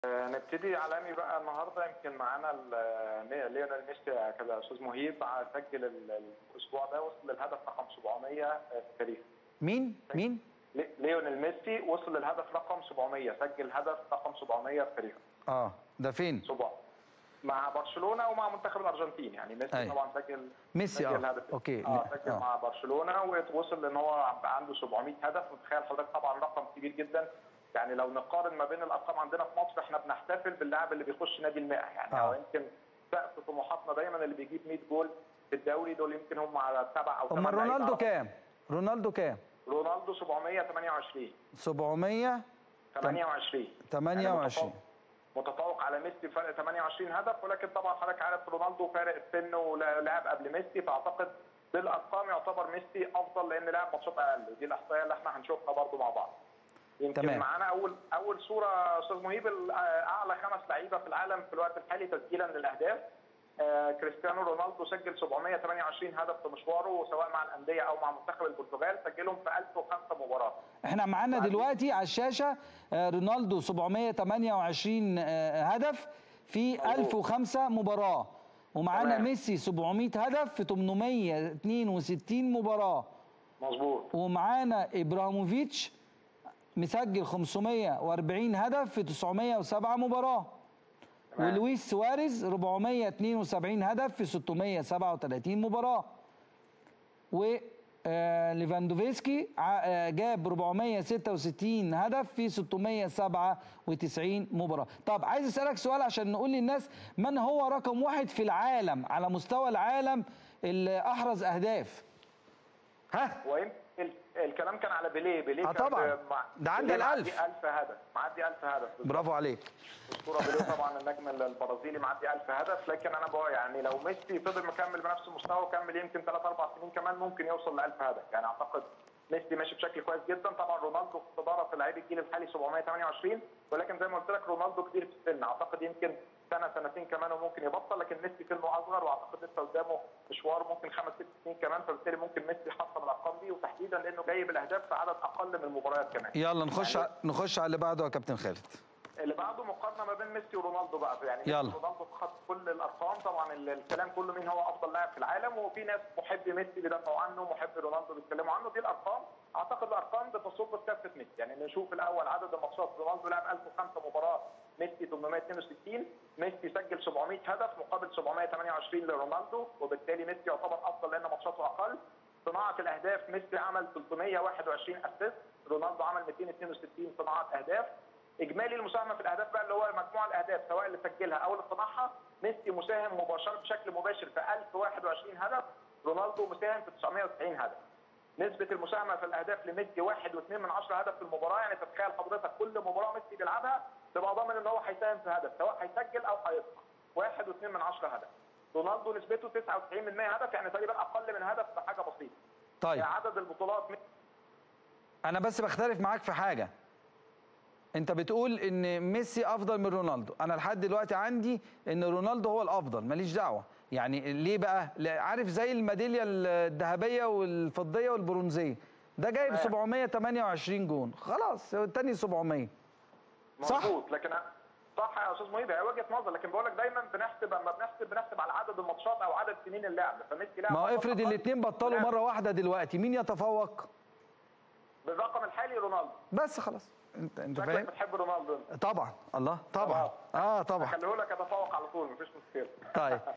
نبتدي عالمي بقى النهارده يمكن معانا ال- ليونيل ميسي كده استاذ مهيب سجل ال- الاسبوع ده وصل للهدف رقم 700 في التاريخ مين مين لي- ليونيل ميسي وصل للهدف رقم 700 سجل هدف رقم 700 في التاريخ اه ده فين اسبوع مع برشلونه ومع منتخب الارجنتين يعني ميسي أيوة. طبعا سجل ميسي سجل اه هدف اوكي اه سجل آه. مع برشلونه ووصل لان هو بقى عنده 700 هدف متخيل حضرتك طبعا رقم كبير جدا يعني لو نقارن ما بين الارقام عندنا في مصر احنا بنحتفل باللاعب اللي بيخش نادي المئة يعني آه. هو يمكن سقف طموحاتنا دايما اللي بيجيب 100 جول في الدوري دول يمكن هم على سبع او امال ثمان لعيبة رونالدو على- كام رونالدو كام رونالدو 728 700 28 28. يعني متفوق- متفوق على ميسي بفرق 28 هدف ولكن طبعا حضرتك عارف رونالدو فارق السن ولعب قبل ميسي فاعتقد بالارقام يعتبر ميسي افضل لان لعب ماتشات اقل ودي الاحصائيه اللي احنا هنشوفها برضو مع بعض يمكن تمام. معانا اول اول صوره استاذ مهيب ال- اعلى خمس لعيبه في العالم في الوقت الحالي تسجيلا للاهداف آه، كريستيانو رونالدو سجل 728 هدف في مشواره سواء مع الانديه او مع منتخب البرتغال سجلهم في 1005 مباراه احنا معانا دلوقتي على الشاشه آه، رونالدو 728 آه، هدف في مظبوط. 1005 مباراه ومعانا تمام. ميسي 700 هدف في 862 مباراه مظبوط ومعانا ابراهيموفيتش مسجل 540 هدف في 907 مباراه تمام. ولويس سواريز 472 هدف في 637 مباراه و آه، ليفاندوفسكي ع- آه، جاب 466 هدف في 697 مباراة طب عايز اسألك سؤال عشان نقول للناس من هو رقم واحد في العالم على مستوى العالم اللي أحرز أهداف ها ويمكن ال- الكلام كان على بيليه بيليه آه كان طبعاً. ب- مع- ده عدى بيليه معدي الألف. 1000 هدف معدي 1000 هدف برافو عليك اسطوره بيليه طبعا النجم البرازيلي معدي 1000 هدف لكن انا بقى يعني لو ميسي فضل مكمل بنفس المستوى وكمل يمكن 3 4 سنين كمان ممكن يوصل ل 1000 هدف يعني اعتقد ميسي ماشي بشكل كويس جدا طبعا رونالدو في صداره في لعيب الجيل الحالي 728 ولكن زي ما قلت لك رونالدو كبير في السن اعتقد يمكن سنه سنتين كمان وممكن يبطل لكن ميسي سنه اصغر واعتقد لسه قدامه مشوار ممكن خمس ست سنين كمان فبالتالي ممكن ميسي يحطم الارقام دي وتحديدا لانه جايب الاهداف في عدد اقل من المباريات كمان يلا نخش يعني ع- نخش على اللي بعده يا كابتن خالد اللي بعده مقارنه ما بين ميسي ورونالدو بقى يعني يلا. ميسي ورونالدو خد كل الارقام طبعا ال- الكلام كله مين هو افضل لاعب في العالم وفي ناس محبي ميسي بيدافعوا عنه محبي رونالدو بيتكلموا عنه دي الارقام اعتقد الارقام بتصب في كافه ميسي يعني نشوف الاول عدد الماتشات رونالدو لعب 1005 مباراه ميسي 862 ميسي سجل 700 هدف مقابل 728 لرونالدو وبالتالي ميسي يعتبر افضل لان ماتشاته اقل صناعه الاهداف ميسي عمل 321 اسيست رونالدو عمل 262 صناعه اهداف اجمالي المساهمه في الاهداف بقى اللي هو مجموع الاهداف سواء اللي سجلها او اللي صنعها ميسي مساهم مباشره بشكل مباشر في 1021 هدف رونالدو مساهم في 990 هدف نسبة المساهمة في الأهداف لميسي واحد واثنين من عشرة هدف في المباراة يعني تتخيل حضرتك كل مباراة ميسي بيلعبها تبقى ضامن إن هو هيساهم في هدف سواء هيسجل أو هيصنع واحد واثنين من عشرة هدف رونالدو نسبته 99 من 100 هدف يعني تقريبا أقل من هدف بحاجة بسيطة طيب عدد البطولات انا بس بختلف معاك في حاجه انت بتقول ان ميسي افضل من رونالدو انا لحد دلوقتي عندي ان رونالدو هو الافضل ماليش دعوه يعني ليه بقى لا، عارف زي الميداليه الذهبيه والفضيه والبرونزيه ده جايب تمام. 728 جون خلاص هو التاني 700 صح. مظبوط لكن صح يا استاذ مهيب هي وجهه نظر لكن بقول لك دايما بنحسب اما بنحسب بنحسب على عدد الماتشات او عدد سنين اللعب فميسي لعب ما هو ماتشات افرض أقل. الاثنين بطلوا لعب مره واحده دلوقتي مين يتفوق بالرقم الحالي رونالدو بس خلاص انت انت شكلك فاهم بتحب رونالدو طبعا الله طبعا خلاص. اه طبعا خليه لك اتفوق على طول مفيش مشكله طيب